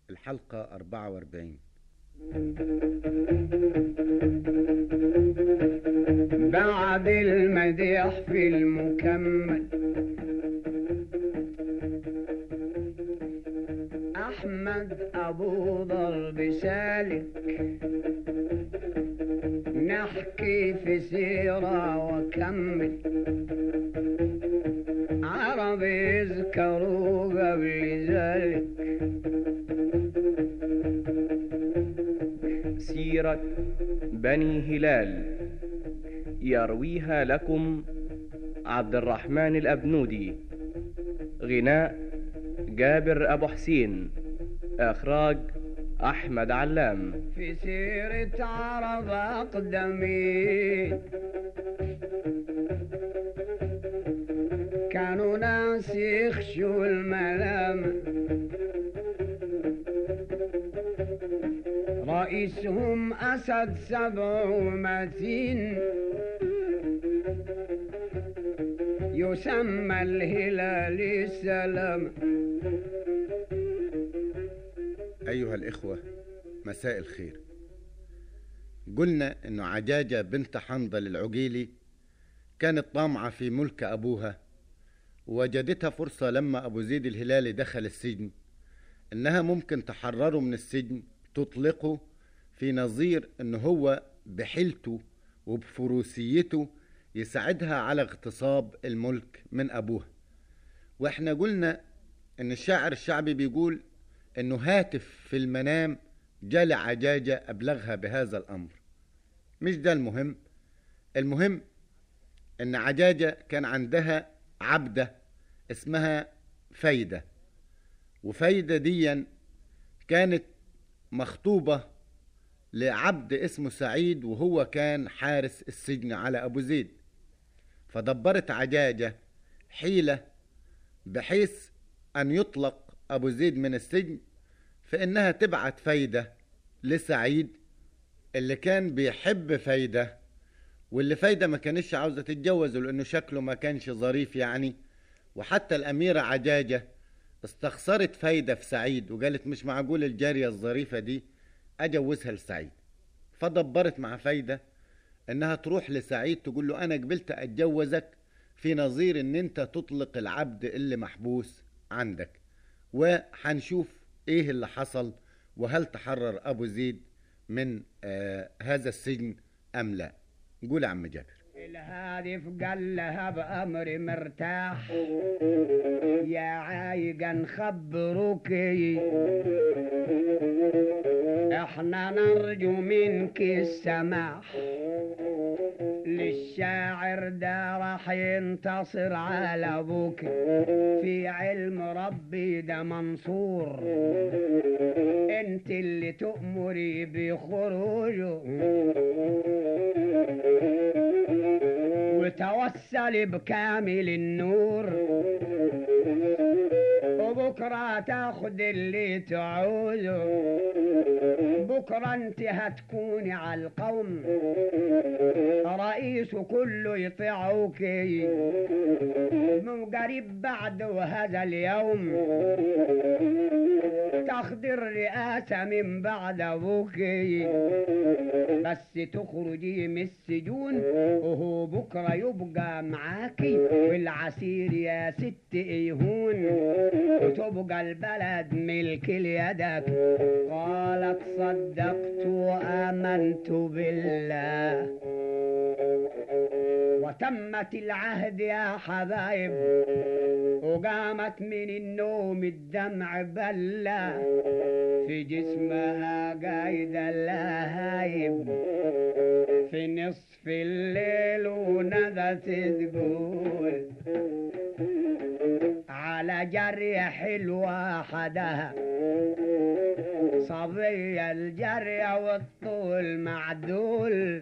الحلقة 44 بعد المديح في المكمل أحمد أبو ضرب سالك نحكي في سيرة وكمل عرب يذكروا قبل ذلك سيرة بني هلال يرويها لكم عبد الرحمن الأبنودي غناء جابر أبو حسين إخراج أحمد علام في سيرة عرب أقدمين كانوا ناس يخشوا الملام رئيسهم أسد سبع ومتين يسمى الهلال السلام أيها الإخوة مساء الخير قلنا أنه عجاجة بنت حنظل العقيلي كانت طامعة في ملك أبوها ووجدتها فرصة لما أبو زيد الهلالي دخل السجن إنها ممكن تحرره من السجن تطلقه في نظير إن هو بحيلته وبفروسيته يساعدها على اغتصاب الملك من أبوها وإحنا قلنا إن الشاعر الشعبي بيقول إنه هاتف في المنام جال عجاجة أبلغها بهذا الأمر مش ده المهم المهم إن عجاجة كان عندها عبدة اسمها فايدة وفايدة ديا كانت مخطوبة لعبد اسمه سعيد وهو كان حارس السجن على أبو زيد فدبرت عجاجة حيلة بحيث أن يطلق أبو زيد من السجن فإنها تبعت فايدة لسعيد اللي كان بيحب فايدة واللي فايدة ما كانش عاوزة تتجوزه لأنه شكله ما كانش ظريف يعني وحتى الأميرة عجاجة استخسرت فايدة في سعيد وقالت مش معقول الجارية الظريفة دي أجوزها لسعيد فدبرت مع فايدة إنها تروح لسعيد تقول له أنا قبلت أتجوزك في نظير إن أنت تطلق العبد اللي محبوس عندك وحنشوف إيه اللي حصل وهل تحرر أبو زيد من آه هذا السجن أم لا قول يا عم جابر الهادف قال لها بأمر مرتاح يا عايقة نخبروك احنا نرجو منك السماح للشاعر ده راح ينتصر على ابوك في علم ربي ده منصور انت اللي تؤمري بخروجه وتوسل بكامل النور وبكرة تاخد اللي تعوزه بكرة انت هتكوني على القوم رئيس كله يطيعوك من قريب بعد هذا اليوم تاخد الرئاسة من بعد ابوك بس تخرجي من السجون وهو بكرة يبقى معاكي والعسير يا ست ايهون وتبقى البلد ملك ليدك قالت صدقت وآمنت بالله وتمت العهد يا حبايب وقامت من النوم الدمع بلا في جسمها قايدة اللهايب في نصف الليل وندت تقول على جرية حلوة حدها صبية الجرية والطول معدول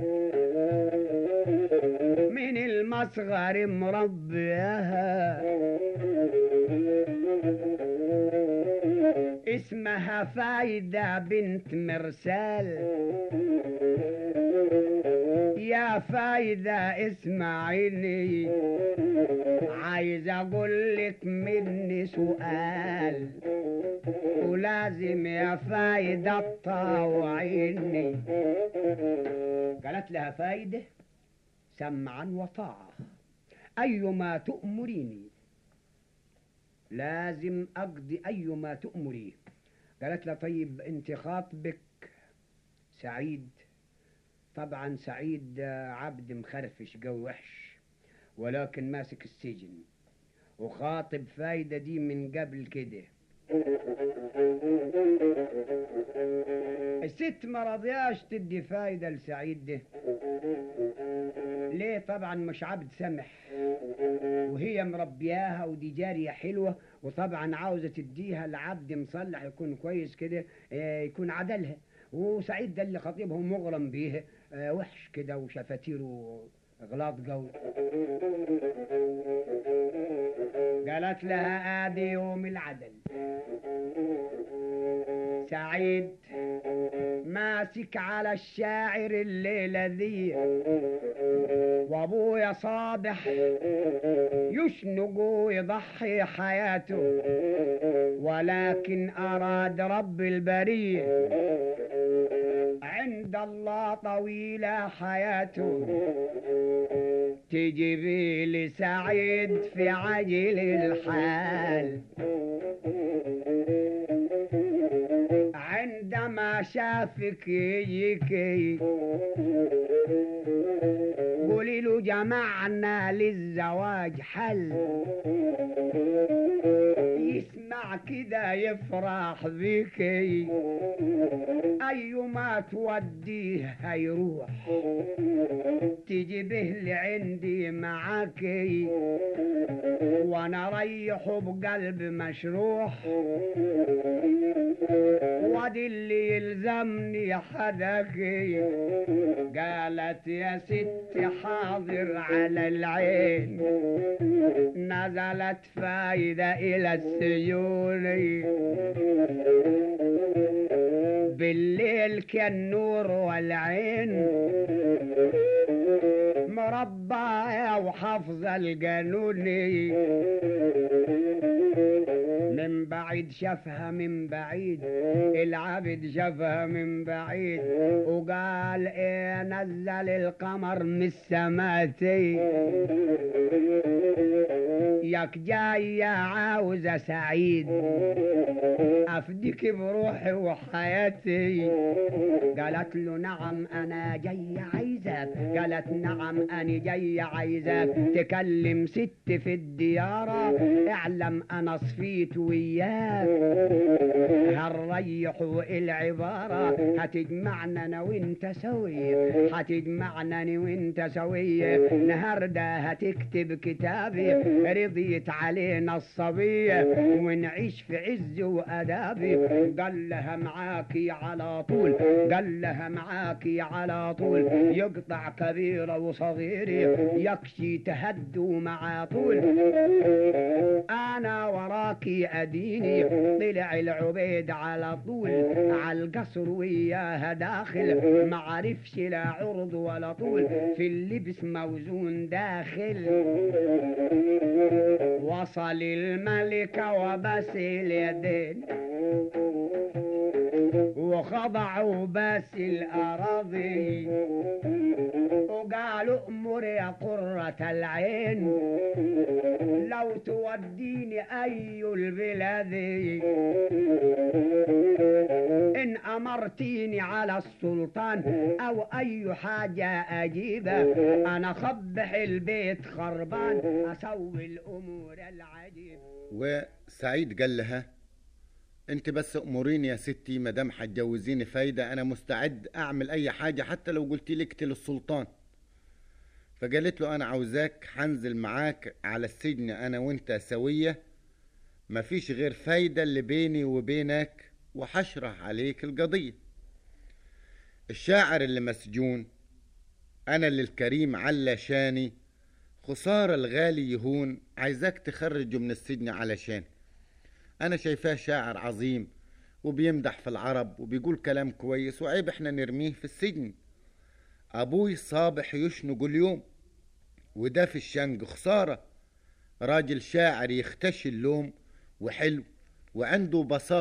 من المصغر مربيها اسمها فايدة بنت مرسال يا فايدة اسمعيني عايز اقول لك مني سؤال ولازم يا فايدة تطاوعيني قالت لها فايدة سمعا وطاعة أيما تؤمريني لازم أقضي أيما تؤمري قالت لها طيب أنت خاطبك سعيد طبعا سعيد آه، عبد مخرفش جو وحش ولكن ماسك السجن وخاطب فايدة دي من قبل كده الست ما رضياش تدي فايدة لسعيد ده ليه طبعا مش عبد سمح وهي مربياها ودي جارية حلوة وطبعا عاوزة تديها لعبد مصلح يكون كويس كده آه، يكون عدلها وسعيد ده اللي خطيبها مغرم بيه آه، وحش كده وشفاتيره غلاط قوي قالت لها ادي يوم العدل سعيد ماسك على الشاعر الليلة ذي وابويا صابح يشنق ويضحي حياته ولكن اراد رب البريه عند الله طويلة حياته تجيبي لي سعيد في عجل الحال عندما شافك يجيكي قولي له جمعنا للزواج حل يسمع كده يفرح بيكي أيما توديه هيروح تجيبه لعندي معاكي وانا ريحه بقلب مشروح وادي اللي يلزمني حداكي قالت يا ست حاضر على العين نزلت فايدة إلى السجون بالليل كالنور والعين مربعة وحافظة القانوني من بعيد شافها من بعيد العبد شافها من بعيد وقال ايه نزل القمر من السماتي ياك جاي يا عاوزة سعيد افديك بروحي وحياتي قالت له نعم انا جاي عايزك قالت نعم انا جاي عايزك تكلم ست في الديارة اعلم انا صفيت وياك هالريح العبارة هتجمعنا انا وانت سوي هتجمعنا انا وانت سوي نهاردة هتكتب كتابي رضيت علينا الصبية ونعيش في عز وادابي قال لها معاكي على طول قال لها معاكي على طول يقطع كبيرة وصغيرة يكشي تهدوا مع طول انا وراكي اديني طلع العبيد على طول على القصر وياها داخل ما عرفش لا عرض ولا طول في اللبس موزون داخل وصل الملك وبس اليدين وخضعوا بس الأراضي وقالوا امر يا قرة العين لو توديني أي البلاد إن أمرتيني على السلطان أو أي حاجة أجيبها أنا خبح البيت خربان أسوي الأمور العجيبة وسعيد قال لها انت بس اموريني يا ستي مدام هتجوزيني فايدة انا مستعد اعمل اي حاجة حتى لو قلت لي اقتل السلطان فقالت له انا عاوزاك هنزل معاك على السجن انا وانت سوية مفيش غير فايدة اللي بيني وبينك وحشرح عليك القضية الشاعر اللي مسجون انا اللي الكريم علشاني خسارة الغالي يهون عايزاك تخرجه من السجن علشان انا شايفاه شاعر عظيم وبيمدح في العرب وبيقول كلام كويس وعيب احنا نرميه في السجن ابوي صابح يشنق اليوم وده في الشنق خسارة راجل شاعر يختشي اللوم وحلو وعنده بصارة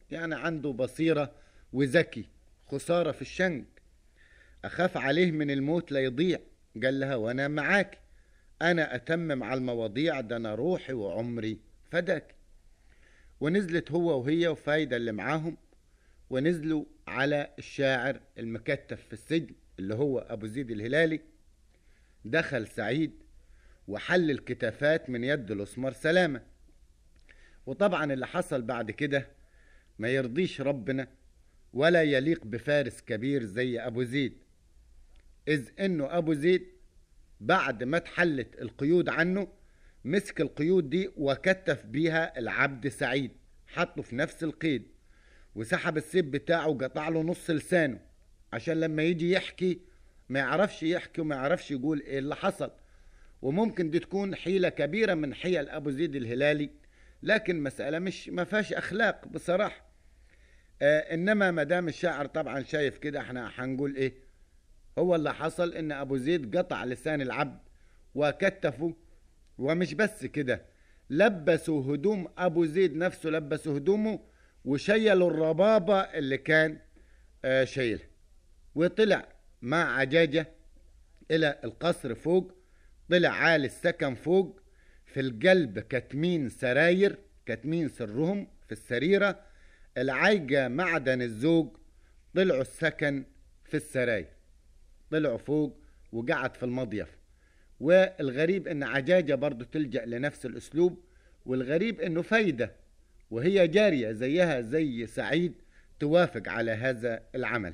يعني عنده بصيرة وذكي خسارة في الشنج أخاف عليه من الموت لا يضيع قال لها وأنا معاك أنا أتمم على المواضيع ده أنا روحي وعمري فداك ونزلت هو وهي وفايدة اللي معاهم ونزلوا على الشاعر المكتف في السجن اللي هو أبو زيد الهلالي دخل سعيد وحل الكتافات من يد الأسمر سلامة وطبعا اللي حصل بعد كده ما يرضيش ربنا ولا يليق بفارس كبير زي أبو زيد إذ إنه أبو زيد بعد ما اتحلت القيود عنه مسك القيود دي وكتف بيها العبد سعيد حطه في نفس القيد وسحب السيف بتاعه وقطع له نص لسانه عشان لما يجي يحكي ما يعرفش يحكي وما يعرفش يقول ايه اللي حصل وممكن دي تكون حيلة كبيرة من حيل أبو زيد الهلالي لكن مسألة مش ما فيهاش أخلاق بصراحة آه إنما ما دام الشاعر طبعا شايف كده احنا هنقول إيه هو اللي حصل إن أبو زيد قطع لسان العبد وكتفه ومش بس كده لبسوا هدوم أبو زيد نفسه لبسوا هدومه وشيلوا الربابة اللي كان آه شايلها وطلع مع عجاجة إلى القصر فوق طلع عالي السكن فوق في القلب كاتمين سراير كاتمين سرهم في السريرة العايجة معدن الزوج طلعوا السكن في السراير طلعوا فوق وقعد في المضيف والغريب ان عجاجة برضو تلجأ لنفس الاسلوب والغريب انه فايدة وهي جارية زيها زي سعيد توافق على هذا العمل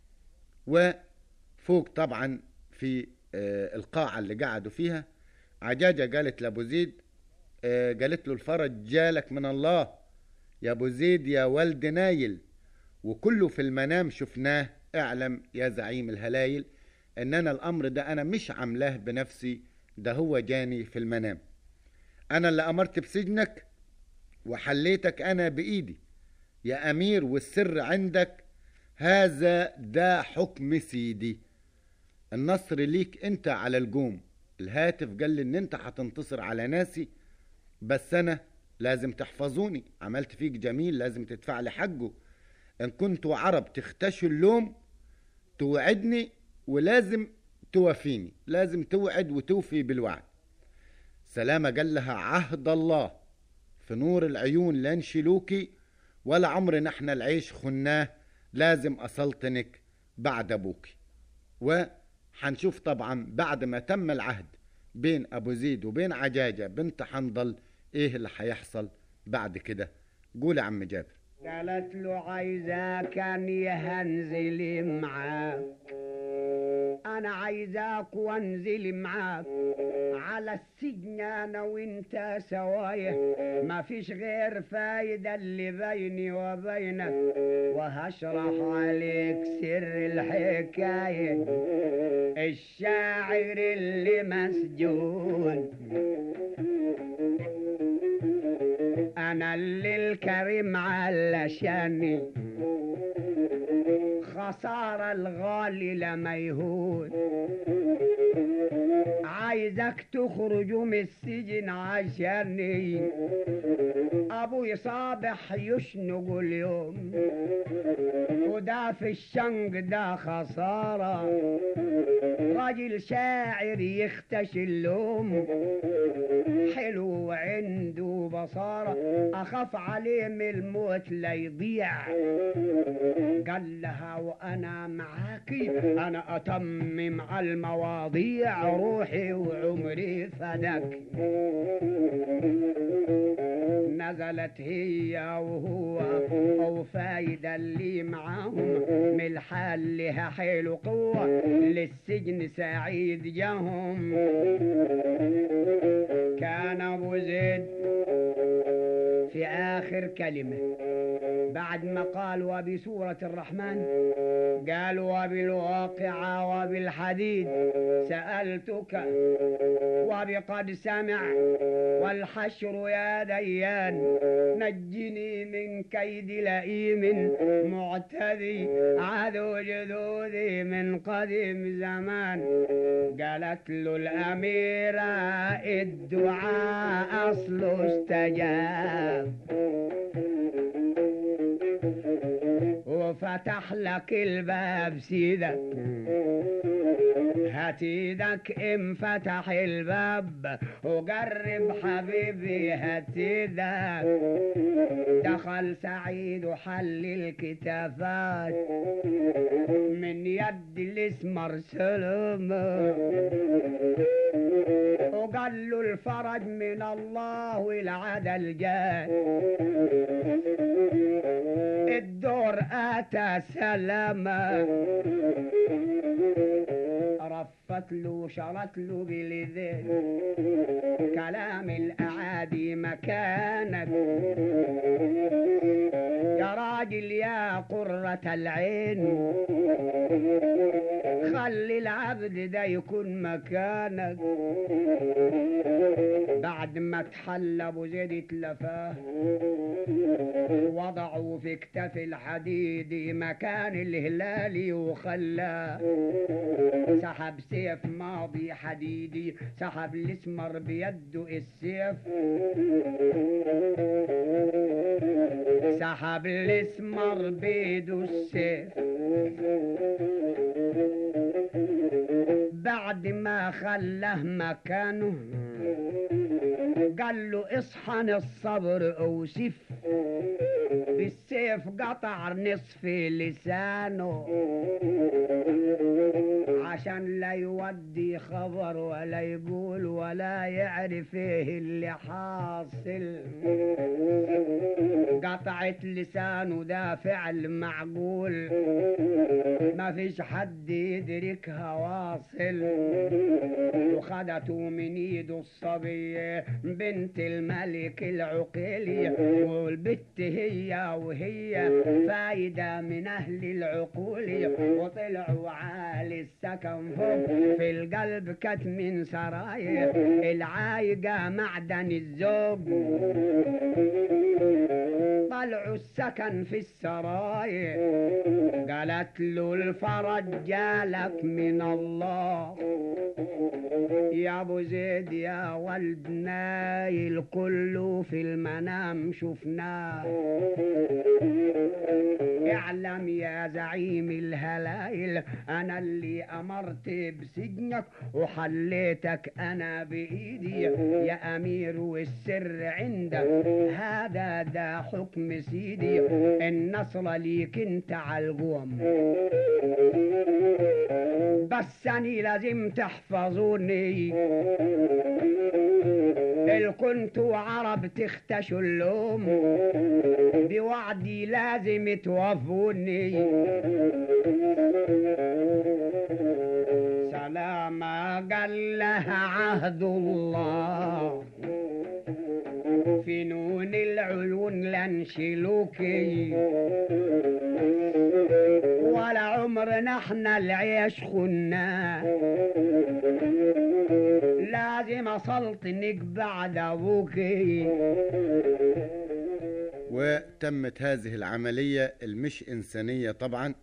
وفوق طبعا في القاعة اللي قعدوا فيها عجاجة قالت لأبو زيد قالت له الفرج جالك من الله يا أبو زيد يا ولد نايل وكله في المنام شفناه اعلم يا زعيم الهلايل ان انا الامر ده انا مش عاملاه بنفسي ده هو جاني في المنام انا اللي امرت بسجنك وحليتك انا بايدي يا امير والسر عندك هذا ده حكم سيدي النصر ليك انت على الجوم الهاتف قال لي ان انت هتنتصر على ناسي بس انا لازم تحفظوني عملت فيك جميل لازم تدفع لي حقه ان كنتوا عرب تختشوا اللوم توعدني ولازم توفيني لازم توعد وتوفي بالوعد سلامة قال لها عهد الله في نور العيون لا نشيلوكي ولا عمرنا احنا العيش خناه لازم أسلطنك بعد أبوكي وحنشوف طبعا بعد ما تم العهد بين أبو زيد وبين عجاجة بنت حنظل إيه اللي هيحصل بعد كده قول يا عم جابر قالت له عايزاك اني هنزل معاك انا عايزاك وانزل معاك على السجن انا وانت سوايا ما فيش غير فايدة اللي بيني وبينك وهشرح عليك سر الحكاية الشاعر اللي مسجون انا اللي الكريم علشاني خسارة الغالي لما يهون عايزك تخرج من السجن عشاني ابوي صابح يشنق اليوم وده في الشنق ده خسارة راجل شاعر يختش اللوم حلو وعنده بصارة أخاف عليه من الموت لا يضيع قال لها وأنا معاكي أنا أتمم على المواضيع روحي وعمري فدك نزلت هي وهو وفايدة اللي معاهم من الحال لها حيل قوة للسجن سعيد جاهم كان أبو زيد في آخر كلمة بعد ما قال وبسورة الرحمن قال وبالواقعة وبالحديد سألتك وبقد سمع والحشر يا ديان نجني من كيد لئيم معتدي عدو جدودي من قديم زمان قالت له الأميرة الدعاء أصله استجاب وفتح لك الباب سيدك هات ايدك انفتح الباب وقرب حبيبي هات ايدك دخل سعيد وحل الكتافات من يد الاسمر سلمه وقال له الفرج من الله والعدل جاي الدور اتى سلامة رفت له شرت له بالذين كلام الاعادي مكانك يا راجل يا قرة العين خلي العبد ده يكون مكانك بعد ما تحلى ابو زيد اتلفاه وضعوا في كتف الحديد مكان الهلالي وخلاه سحب سيف ماضي حديدي سحب الاسمر بيده السيف سحب الاسمر بيده السيف بعد ما خلاه مكانه قال له اصحن الصبر اوسف بالسيف قطع نصف لسانه عشان لا يودي خبر ولا يقول ولا يعرف ايه اللي حاصل قطعت لسانه ده فعل معقول ما فيش حد يدركها واصل وخدته من ايده الصبية بنت الملك العقيلي والبت هي وهي فايدة من اهل العقول وطلعوا عالي السكن فوق في القلب كت من سرايا العايقة معدن الزوج طلعوا السكن في السرايا قالت له الفرج جالك من الله يا ابو زيد يا ولدنا الكل في المنام شفناه اعلم يا زعيم الهلايل انا اللي امرت بسجنك وحليتك انا بايدي يا امير والسر عندك هذا ده حكم سيدي النصر ليك انت على القوم بس اني لازم تحفظوني ال كنتوا عرب تختشوا اللوم بوعدي لازم توفوني سلام قال لها عهد الله في نون العيون لنشلوكي ولا عمرنا احنا العيش خنا لازم اسلطنك بعد ابوكي وتمت هذه العملية المش إنسانية طبعا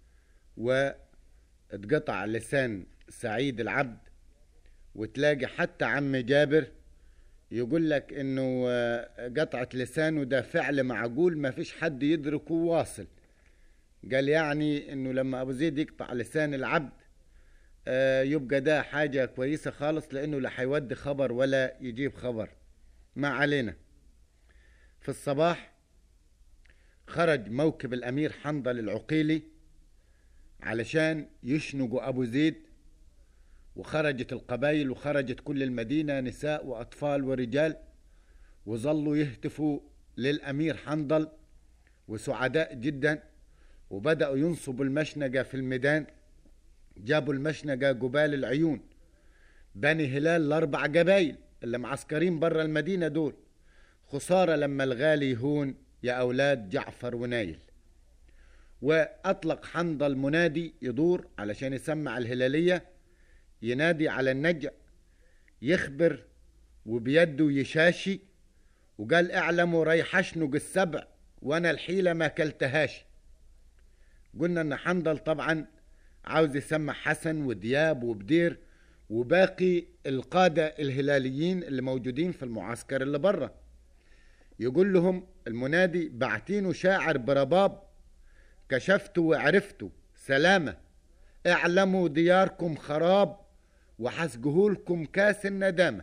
واتقطع لسان سعيد العبد وتلاقي حتى عم جابر يقول لك انه قطعة لسانه ده فعل معقول ما فيش حد يدركه واصل قال يعني انه لما ابو زيد يقطع لسان العبد يبقى ده حاجة كويسة خالص لانه لا هيودي خبر ولا يجيب خبر ما علينا في الصباح خرج موكب الامير حنظل العقيلي علشان يشنقوا ابو زيد وخرجت القبائل وخرجت كل المدينة نساء وأطفال ورجال وظلوا يهتفوا للأمير حنظل وسعداء جدا وبدأوا ينصبوا المشنقة في الميدان جابوا المشنقة جبال العيون بني هلال الأربع قبايل اللي معسكرين برا المدينة دول خسارة لما الغالي يهون يا أولاد جعفر ونايل وأطلق حنظل منادي يدور علشان يسمع الهلالية ينادي على النجع يخبر وبيده يشاشي وقال اعلموا ريح اشنق السبع وانا الحيله ما كلتهاش قلنا ان حنظل طبعا عاوز يسمع حسن ودياب وبدير وباقي القادة الهلاليين اللي موجودين في المعسكر اللي برا يقول لهم المنادي بعتينه شاعر برباب كشفتوا وعرفتوا سلامة اعلموا دياركم خراب وحسجهولكم كاس الندامة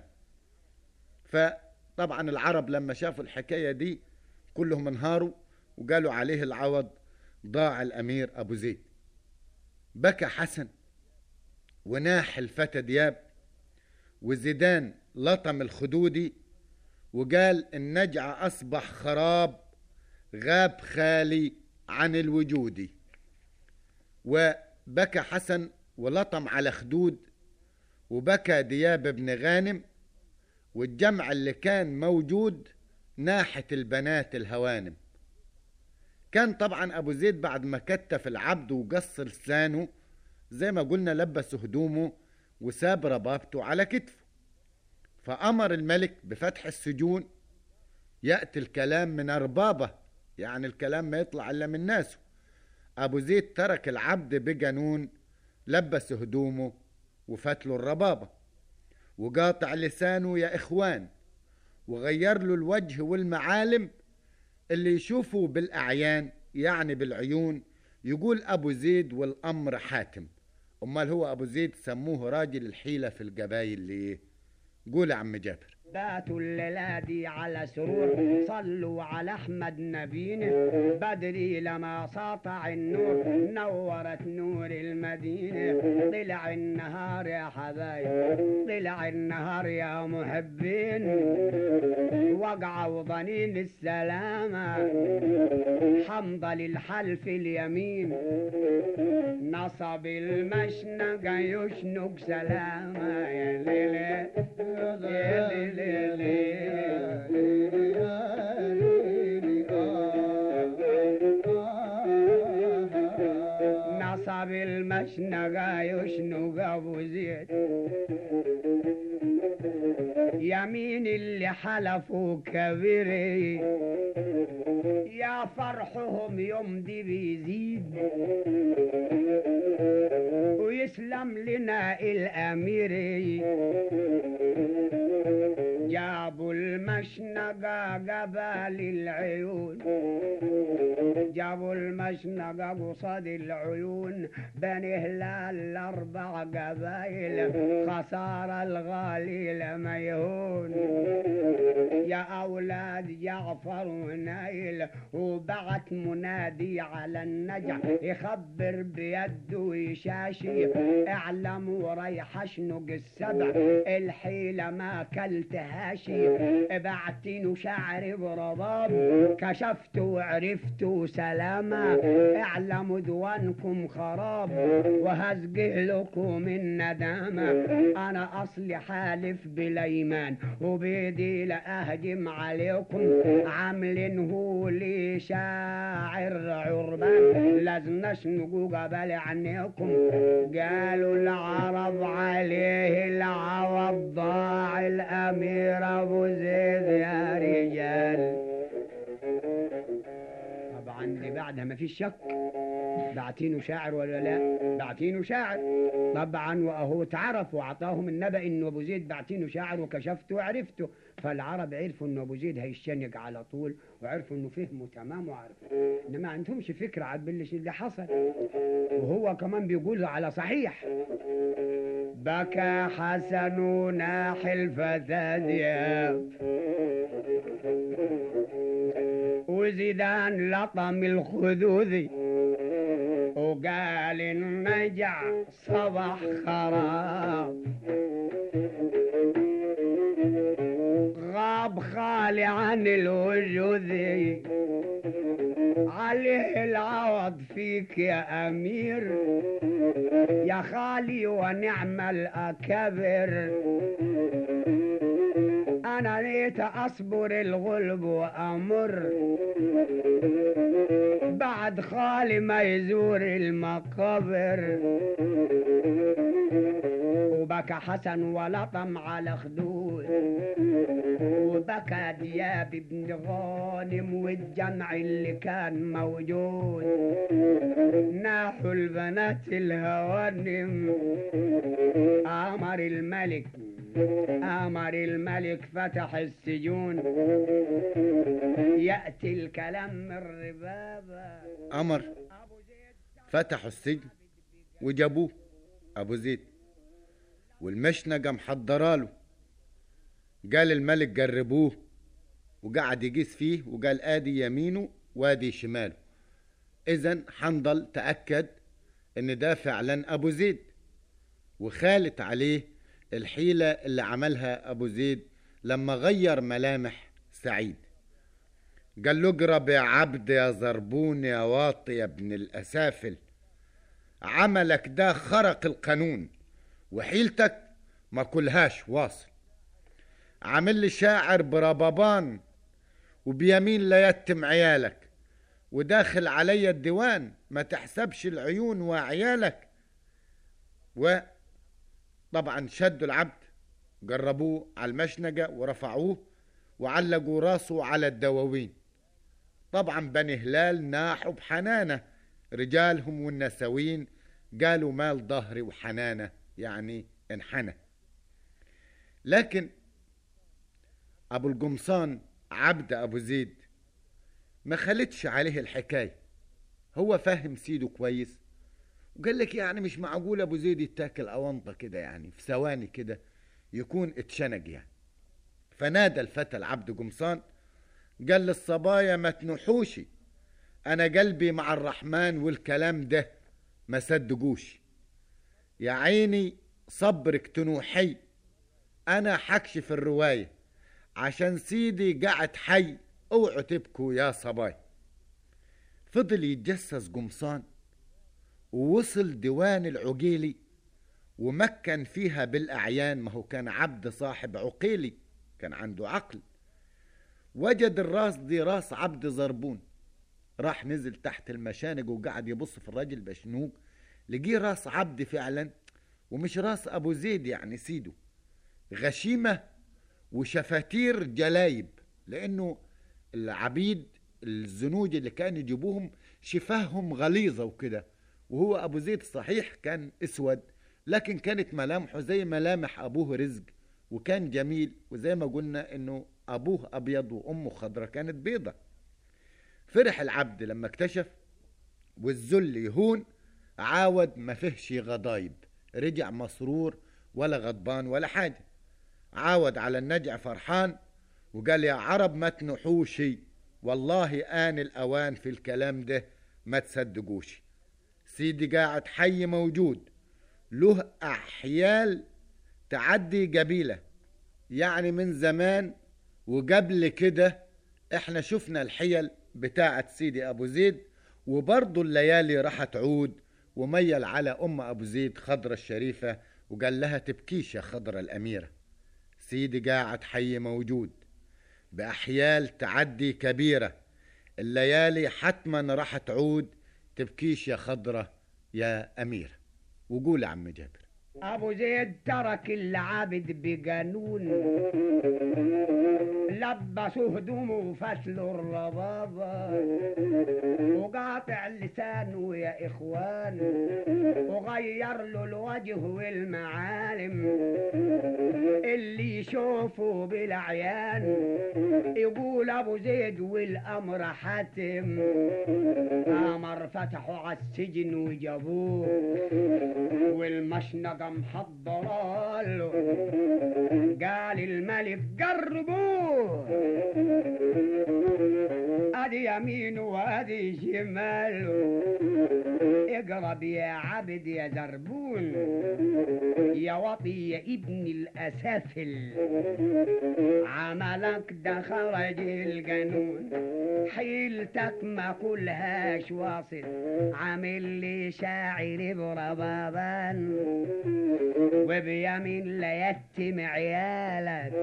فطبعا العرب لما شافوا الحكاية دي كلهم انهاروا وقالوا عليه العوض ضاع الأمير أبو زيد بكى حسن وناح الفتى دياب وزيدان لطم الخدودي وقال النجع أصبح خراب غاب خالي عن الوجود وبكى حسن ولطم على خدود وبكى دياب بن غانم والجمع اللي كان موجود ناحة البنات الهوانم كان طبعا أبو زيد بعد ما كتف العبد وقص لسانه زي ما قلنا لبس هدومه وساب ربابته على كتفه فأمر الملك بفتح السجون يأتي الكلام من أربابه يعني الكلام ما يطلع إلا من ناسه أبو زيد ترك العبد بجنون لبس هدومه وفتله الربابة وقاطع لسانه يا إخوان وغير له الوجه والمعالم اللي يشوفوا بالأعيان يعني بالعيون يقول أبو زيد والأمر حاتم أمال هو أبو زيد سموه راجل الحيلة في القبايل ليه قول يا عم جابر باتوا الليلة دي على سرور صلوا على أحمد نبينا بدري لما ساطع النور نورت نور المدينة طلع النهار يا حبايب طلع النهار يا محبين وقعوا ظنين السلامة حمض للحلف اليمين نصب المشنقة يشنق سلامة يا ليلة يا ليلة نصب المشنقة يشنق أبو زيد يمين اللي حلفوا كبيري يا فرحهم يمضي بيزيد ويسلم لنا الأميري جابوا المشنقة قبال العيون جابوا المشنقة قصاد العيون بني هلال الأربع قبايل خسارة الغالي لما يهون يا أولاد جعفر ونايل وبعت منادي على النجع يخبر بيده ويشاشي اعلموا ريح شنق السبع الحيلة ما كلتهاشي بعتين شعري برباب كشفت وعرفت سلامة اعلموا دوانكم خراب وهزقه لكم الندامة انا اصلي حالف بالايمان وبيدي لاهجم عليكم عاملين هو لي شاعر عربان لازم نشنقوا قبل عنيكم قالوا العرب عليه العوض ضاع الامير ابو زيد يا رجال طبعا دي بعدها ما فيش شك بعتينه شاعر ولا لا بعتينه شاعر طبعا واهو اتعرف واعطاهم النبأ انه ابو زيد بعتينه شاعر وكشفته وعرفته فالعرب عرفوا انه ابو زيد هيشنق على طول وعرفوا انه فهمه تمام وعرفوا انما ما عندهمش فكره عن اللي حصل وهو كمان بيقول على صحيح بكى حسن ناح الفتى دياب وزيدان لطم الخذوذي وقال النجع صبح خراب غاب خالي عن الوجود عليه العوض فيك يا أمير يا خالي ونعم الأكابر أنا ريت أصبر الغلب وأمر بعد خالي ما يزور المقابر وبكى حسن ولطم على خدود وبكى دياب بن غانم والجمع اللي كان موجود ناحوا البنات الهوانم أمر الملك أمر الملك فتح السجون يأتي الكلام من ربابة أمر أبو فتحوا السجن وجابوه أبو زيد والمشنقة محضراله قال الملك جربوه وقعد يقيس فيه وقال ادي يمينه وادي شماله اذا حنظل تاكد ان ده فعلا ابو زيد وخالت عليه الحيله اللي عملها ابو زيد لما غير ملامح سعيد قال له اقرب يا عبد يا زربون يا واطي يا ابن الاسافل عملك ده خرق القانون وحيلتك ما كلهاش واصل عامل لي شاعر بربابان وبيمين لا يتم عيالك وداخل علي الديوان ما تحسبش العيون وعيالك وطبعا شدوا العبد جربوه على المشنقة ورفعوه وعلقوا راسه على الدواوين طبعا بني هلال ناحوا بحنانة رجالهم والنسوين قالوا مال ظهري وحنانة يعني انحنى لكن أبو القمصان عبد أبو زيد ما خلتش عليه الحكاية هو فاهم سيده كويس وقال لك يعني مش معقول أبو زيد يتاكل أونطة كده يعني في ثواني كده يكون اتشنج يعني فنادى الفتى العبد قمصان قال للصبايا ما تنوحوش أنا قلبي مع الرحمن والكلام ده ما صدقوش يا عيني صبرك تنوحي أنا حكشف الرواية عشان سيدي قاعد حي اوعوا تبكوا يا صباي فضل يتجسس قمصان ووصل ديوان العقيلي ومكن فيها بالأعيان ما هو كان عبد صاحب عقيلي كان عنده عقل وجد الراس دي راس عبد زربون راح نزل تحت المشانق وقعد يبص في الراجل بشنوق لقيه راس عبد فعلا ومش راس أبو زيد يعني سيده غشيمة وشفاتير جلايب لأنه العبيد الزنوج اللي كانوا يجيبوهم شفاههم غليظة وكده وهو أبو زيد صحيح كان أسود لكن كانت ملامحه زي ملامح أبوه رزق وكان جميل وزي ما قلنا إنه أبوه أبيض وأمه خضرة كانت بيضة فرح العبد لما اكتشف والذل يهون عاود ما فيهش غضايب رجع مسرور ولا غضبان ولا حاجة عاود على النجع فرحان وقال يا عرب ما تنحوشي والله آن الأوان في الكلام ده ما تصدقوش سيدي قاعد حي موجود له أحيال تعدي قبيلة يعني من زمان وقبل كده احنا شفنا الحيل بتاعة سيدي أبو زيد وبرضه الليالي راح تعود وميل على أم أبو زيد خضرة الشريفة وقال لها تبكيش يا خضرة الأميرة سيدي قاعد حي موجود بأحيال تعدي كبيرة الليالي حتما راح تعود تبكيش يا خضرة يا أميرة وقول يا عم جابر ابو زيد ترك العبد بقانون لبسوا هدومه وفشلوا الربابة وقاطع لسانه يا اخوان وغير له الوجه والمعالم اللي يشوفه بالعيان يقول ابو زيد والامر حاتم امر فتحوا على السجن وجابوه والمشنقة محضرة له قال الملك قربوه ادي يمين وادي شمال اقرب يا عبد يا زربون يا وطي يا ابن الاسافل عملك ده خرج القانون حيلتك ما كلهاش واصل عامل لي شاعر بربابان وبيمين لا يتم عيالك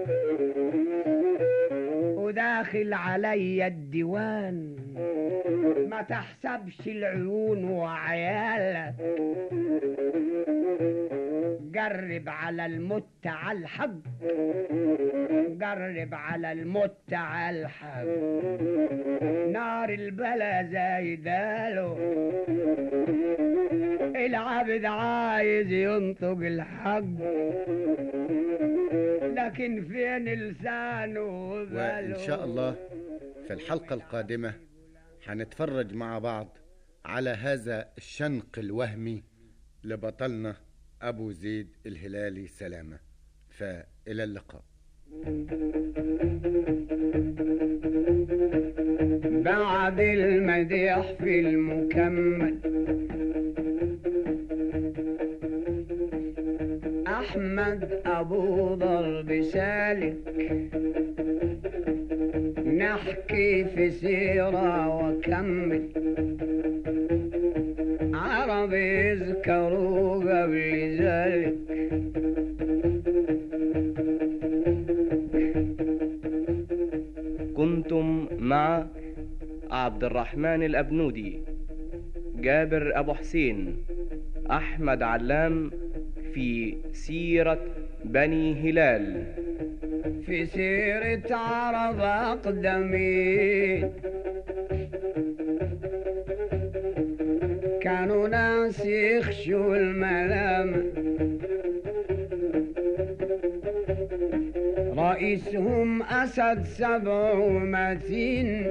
وداخل علي الديوان ما تحسبش العيون وعيالك قرب على المت على الحق قرب على المت على الحق نار البلا زايداله العبد عايز ينطق الحق لكن فين لسانه وإن شاء الله في الحلقة القادمة هنتفرج مع بعض على هذا الشنق الوهمي لبطلنا أبو زيد الهلالي سلامة فإلى اللقاء بعد المديح في المكمل أحمد أبو ضرب سالك نحكي في سيرة وكمل عرب يذكروا قبل ذلك كنتم مع عبد الرحمن الأبنودي جابر أبو حسين أحمد علام في سيرة بني هلال في سيرة عرب أقدمين كانوا ناس يخشوا الملامة رئيسهم أسد سبع ومتين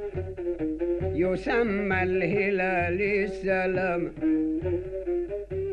يسمى الهلال السلام